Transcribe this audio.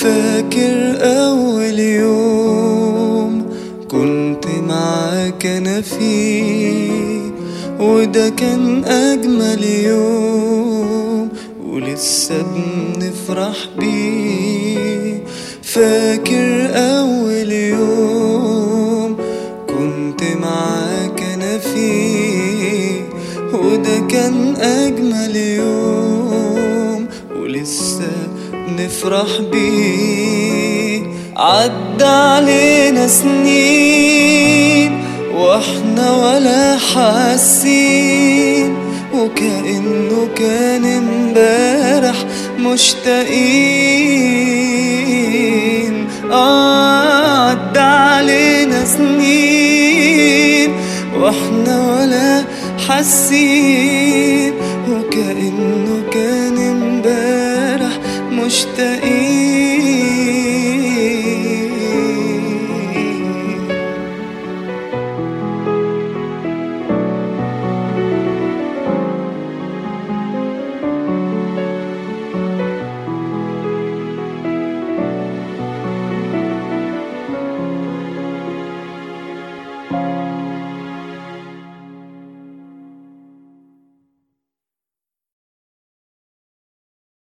فاكر أول يوم كنت معاك أنا فيه وده كان أجمل يوم ولسه بنفرح بيه فاكر أول يوم كنت معاك أنا فيه وده كان أجمل يوم ولسه نفرح بيه عدى علينا سنين واحنا ولا حاسين وكأنه كان امبارح مشتاقين آه عدى علينا سنين واحنا ولا حاسين وكأنه كان امبارح مشتاقين